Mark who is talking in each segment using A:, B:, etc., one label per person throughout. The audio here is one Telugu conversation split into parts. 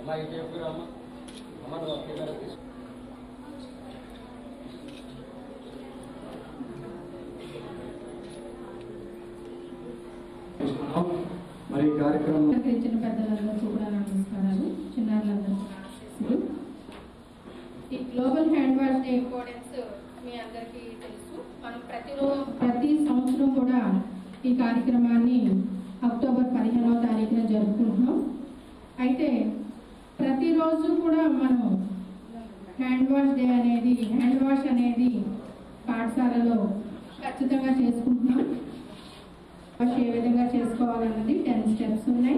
A: అమ్మా ఇటు చెప్పు అమ్మ అమ్మ నువ్వు ఒకే దగ్గర తీసుకో
B: చేసుకున్నాం. మరి ఈ కార్యక్రమం
C: ఇచ్చిన పెద్దలందరికీ కూడా నమస్కారాలు చిన్నారులందరికీ నమస్కారాలు. ఈ global hand wash day importance మీ అందరికీ తెలుసు మనం ప్రతిరోజు ప్రతి సంవత్సరం కూడా ఈ కార్యక్రమాన్ని అక్టోబర్ పదిహేనవ తారీఖున జరుపుకుంటున్నాం అయితే ప్రతిరోజు కూడా మనం హ్యాండ్ వాష్ డే అనేది హ్యాండ్ వాష్ అనేది పాఠశాలలో ఖచ్చితంగా చేసుకుంటున్నాం వాష్ ఏ విధంగా చేసుకోవాలన్నది టెన్ స్టెప్స్ ఉన్నాయి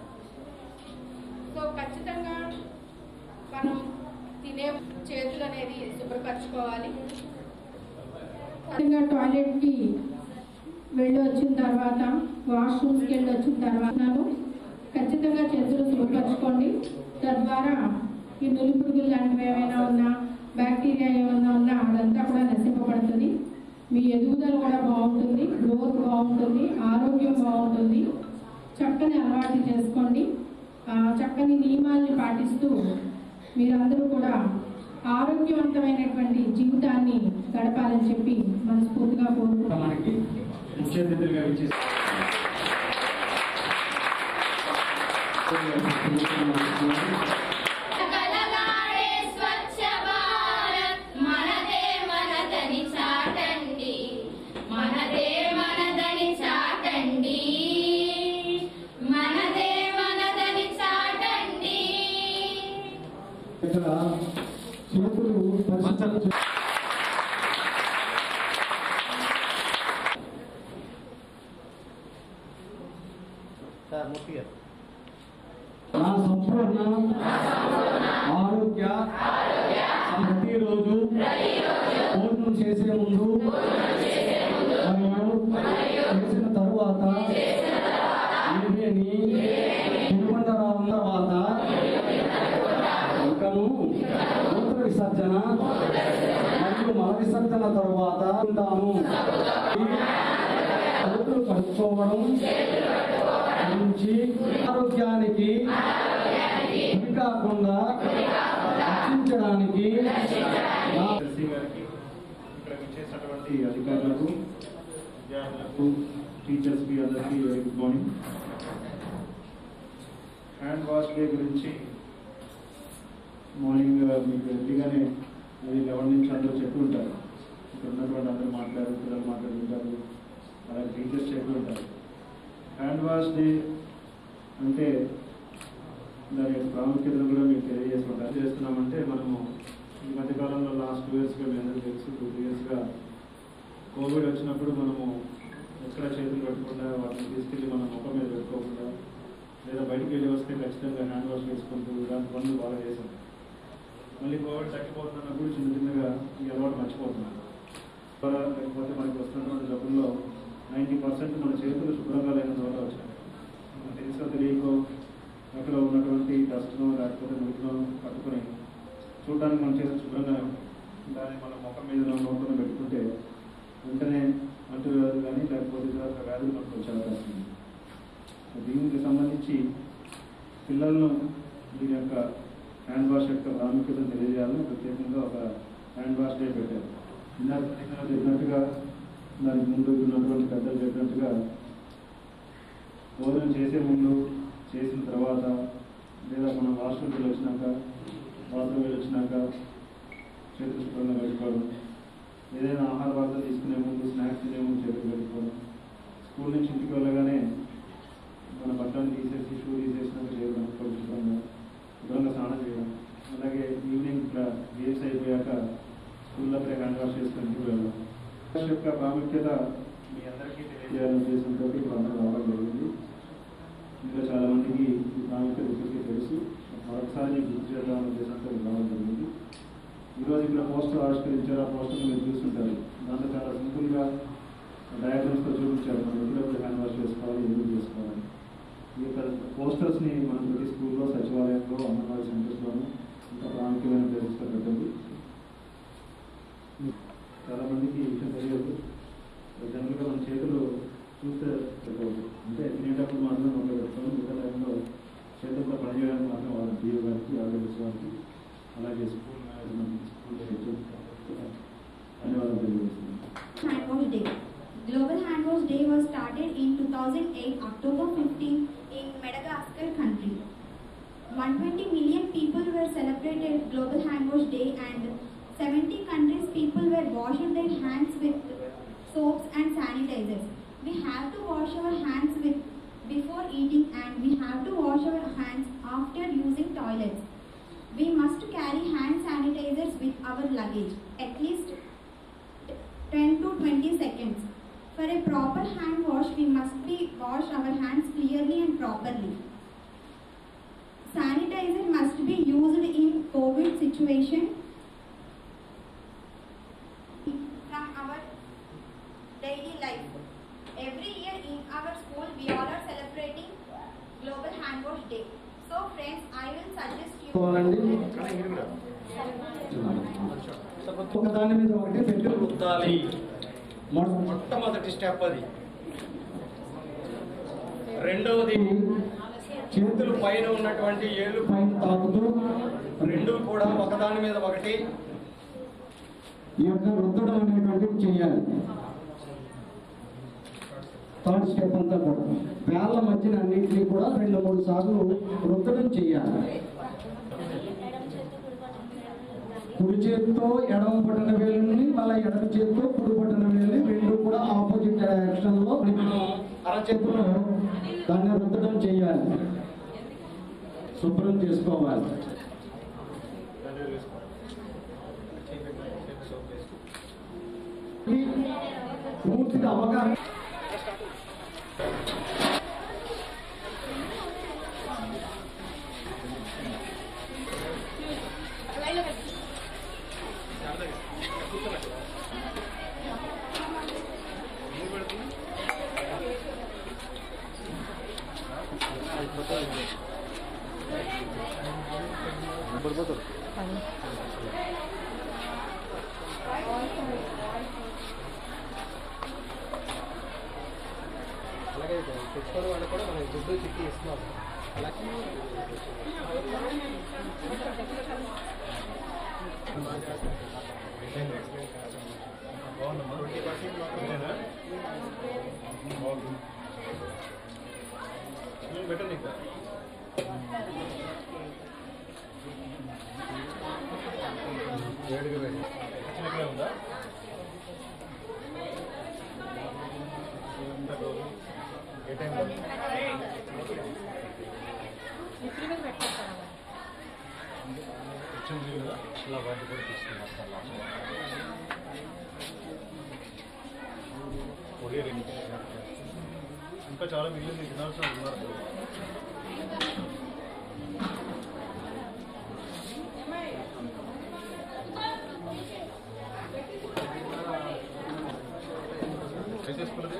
C: సో ఖచ్చితంగా మనం తినే చేతులు అనేది శుభ్రపరచుకోవాలి ఖచ్చితంగా టాయిలెట్కి వెళ్ళి వచ్చిన తర్వాత వాష్రూమ్స్కి వెళ్ళి వచ్చిన తర్వాత ఖచ్చితంగా చేతులు శుభ్రపరచుకోండి తద్వారా ఈ నులి పురుగులు లాంటివి ఏమైనా ఉన్నా బ్యాక్టీరియా ఏమైనా ఉన్నా అదంతా కూడా నశింపబడుతుంది మీ ఎదుగుదల కూడా బాగుంటుంది గ్రోత్ బాగుంటుంది ఆరోగ్యం బాగుంటుంది చక్కని అలవాటు చేసుకోండి ఆ, చక్కని నియమాల్ని పాటిస్తూ మీరందరూ కూడా ఆరోగ్యవంతమైనటువంటి జీవితాన్ని గడపాలని చెప్పి మనస్ఫూర్తిగా కోరుకుంటున్నాను
B: మనకి ముఖ్య అతిథులుగా ఇచ్చేసి
D: కలలాడే స్వచ్ఛ భారత్ మనదే మనదని చాటండి మనదే మనదని చాటండి మనదే మనదని చాటండి
B: ఇక్కడ చేతులు పరిశుభ్రం చే-
A: సార్ ముట్టి గారు
B: నా సంపూర్ణ ఆరోగ్య ప్రతిరోజు భోజనం చేసే ముందు మరియు చేసిన తరువాత ఏమేమి తినుబండరాల తర్వాత ఇంకను మూత్ర విసర్జన మరియు మల విసర్జన తరువాత ఉంటాము చేతులు కడుక్కోవడం నుంచి ఆరోగ్యానికి గురి కాకుండా రక్షించడానికి నా
E: ఎస్సీ గారికి ఇక్కడ చేసినటువంటి అధికారులకు విద్యార్థులకు టీచర్స్కి అందరికీ very good morning hand wash day గురించి మార్నింగ్ మీకు ఎర్లీగానే అది లెవెన్ నుంచి అందరూ చెప్పి ఉంటారు ఇక్కడ ఉన్నటువంటి అందరూ మాట్లాడారు పిల్లలు మాట్లాడుతుంటారు అలాగే టీచర్స్ చెప్పి ఉంటారు హ్యాండ్ వాష్ డే అంటే దాని యొక్క ప్రాముఖ్యతను కూడా మీకు తెలియజేసుకుంటారు చేస్తున్నామంటే మనము ఈ మధ్య కాలంలో లాస్ట్ టూ ఇయర్స్గా మీ అందరికీ తెలుసు టూ ఇయర్స్గా కోవిడ్ వచ్చినప్పుడు మనము ఎక్కడ చేతులు పెట్టకుండా వాటిని తీసుకెళ్ళి మన ముఖం మీద పెట్టుకోకుండా లేదా బయటికి వెళ్ళి వస్తే ఖచ్చితంగా హ్యాండ్ వాష్ చేసుకుంటూ ఇలాంటి పనులు బాగా చేశాం మళ్ళీ కోవిడ్ తగ్గిపోతున్నప్పుడు చిన్న చిన్నగా ఈ అలవాటు మర్చిపోతున్నాం ద్వారా లేకపోతే మనకి వస్తున్నటువంటి జబ్బుల్లో నైంటీ పర్సెంట్ మన చేతులు శుభ్రంగా లేని ద్వారా వచ్చాయి మనకు తెలుసో తెలియకో అక్కడ ఉన్నటువంటి డస్ట్ను లేకపోతే మురికిలో పట్టుకొని చూడడానికి మన చేతులు శుభ్రంగా దాన్ని మన ముఖం మీద నోట్లో పెట్టుకుంటే వెంటనే అంటు వ్యాధులు కానీ లేకపోతే ఇతర వ్యాధులు మనకు వచ్చే అవకాశం ఉంది సో దీనికి సంబంధించి పిల్లలను దీని యొక్క హ్యాండ్ వాష్ యొక్క ప్రాముఖ్యతను తెలియజేయాలని ప్రత్యేకంగా ఒక హ్యాండ్ వాష్ డే పెట్టారు ఇందాక ప్రతిజ్ఞలో చెప్పినట్టుగా దానికి ముందు ఉన్నటువంటి పెద్దలు చెప్పినట్టుగా భోజనం చేసే ముందు చేసిన తర్వాత లేదా మనం వాష్రూమ్కి వెళ్ళి వచ్చినాక బాత్రూమ్ వెళ్ళి వచ్చినాక చేతులు శుభ్రంగా కట్టుకోవడం ఏదైనా ఆహార పదార్థాలు తీసుకునే ముందు స్నాక్స్ తినే ముందు చేతులు కట్టుకోవడం స్కూల్ నుంచి ఇంటికి వెళ్ళగానే మన బట్టలను తీసేసి షూ తీసేసినాక చేయడం కట్టుకోవడం శుభ్రంగా శుభ్రంగా స్నానం చేయడం అలాగే ఈవినింగ్ ఇక్కడ గేమ్స్ అయిపోయాక స్కూల్లో అక్కడే హ్యాండ్ వాష్ చేసుకుని ఇంటికి వెళ్ళడం వాష్ యొక్క ప్రాముఖ్యత మీ అందరికీ తెలియజేయాలనే ఉద్దేశంతో ఇప్పుడు అందరూ రావడం జరిగింది ఇంకా చాలా మందికి ఈ ప్రాముఖ్యత ఇప్పటికీ తెలుసు మరొకసారి మీకు గుర్తు చేద్దామనే ఉద్దేశంతో ఇది రావడం జరిగింది ఈరోజు ఇక్కడ పోస్టర్ ఆవిష్కరించారు ఆ పోస్టర్ మీరు చూస్తుంటారు దాంట్లో చాలా సింపుల్గా డయాగ్రామ్స్తో చూపించారు మనం ఎప్పుడెప్పుడు హ్యాండ్ వాష్ చేసుకోవాలి ఎందుకు చేసుకోవాలి ఈ యొక్క పోస్టర్స్ని మనం ప్రతి స్కూల్లో సచివాలయంలో అంగన్వాడీ సెంటర్స్లోనూ ఇంకా ప్రాముఖ్యమైన ప్లేసెస్లో పెట్టండి చాలా మందికి ఈ విషయం తెలియదు జనరల్గా మన చేతులు చూస్తే తెలియదు అంటే తినేటప్పుడు మాత్రం నోట్లో పెట్టుకోవాలి మిగతా టైంలో చేతులతో పనిచేయడానికి మాత్రం వాళ్ళు బియ్యం కానీ వారికి ఆర్గనైజ్ వారికి అలాగే స్కూల్ మేనేజ్మెంట్ స్కూల్ హెచ్ఎం ధన్యవాదాలు తెలియజేస్తున్నాను
F: Hand Wash Day. Global Hand Wash Day was started in 2008, October 15 in Madagascar country. 120 million people were celebrated Global Hand Wash Day and 70 countries people were washing their hands with soaps and sanitizers. We have to wash our hands with before eating and we have to wash our hands after using toilets. We must carry hand sanitizers with our luggage at least 10 to 20 seconds. For a proper hand wash, we must be wash our hands clearly and properly. Sanitizer must be used in COVID situation from our daily life. Every year in our school, we all are celebrating Global Hand Wash Day. So friends, I will suggest you.
B: పోవాలండి ఒక దాని మీద ఒకటి పెట్టి రుద్దాలి మొట్ట-
A: మొట్టమొదటి స్టెప్ అది రెండవది చేతులు పైన ఉన్నటువంటి ఏళ్ళు
B: పైన తాకుతూ
A: రెండు కూడా ఒకదాని మీద ఒకటి
B: ఈ యొక్క రుద్దడం అనేటువంటిది చేయాలి థర్డ్ స్టెప్ అంతా కూడా వేళ్ళ మధ్యన అన్నింటినీ కూడా రెండు మూడు సార్లు రుద్దడం చేయాలి కుడి చేతితో ఎడమ పట్టిన వేలుని మళ్ళీ ఎడమ చేతితో కుడి పట్టిన వేలుని రెండు కూడా ఆపోజిట్ డైరెక్షన్ లో మనం అరచేతిలో దాన్ని రుద్దడం చేయాలి శుభ్రం చేసుకోవాలి ఈ పూర్తిగా అవగాహన
A: అలాగే తెచ్చుకోవడం వల్ల కూడా మనకి దుడ్డు చిట్టి ఇస్తున్నాం అలాగే బాగుందమ్మా ట్వంటీ పర్సెంట్ మాత్రమేనా బాగుంది బెటర్ నీకు వేడిగా వేడి చిన్నగా ఉందా ఏ టైంలో వచ్చింది కదా ఇలా వాటి కూడా తీసుకున్నాం పొడి రింగ్ ఇంకా చాలా మిగిలింది తినాల్సిన ఉన్నారు ఏం చేసుకున్నది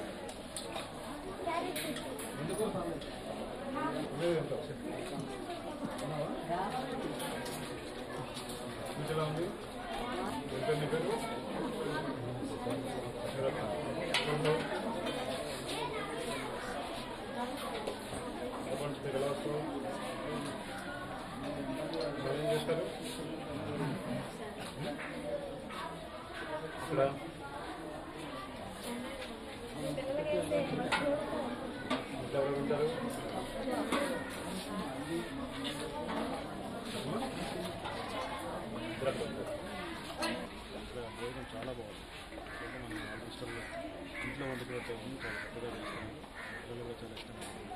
A: ఎందుకు లేదు ఎంత ఒకసారి. ఉన్నావా? మీకు ఎలా ఉంది ఎంత నీ పేరు రెండు. చెప్పండి మీరు ఎలా వస్తారు మరి ఏం చేస్తారు ఇక్కడ ఇంట్లో ఎవరు ఉంటారు ఇక్కడ ఉంటారు. ఇక్కడ భోజనం చాలా బాగుంది అయితే మనం ఆల్మోస్ట్ ఇంట్లో వండుకునే చాలా చక్కగా చేస్తాము పిల్లలు కూడా చాలా ఇష్టం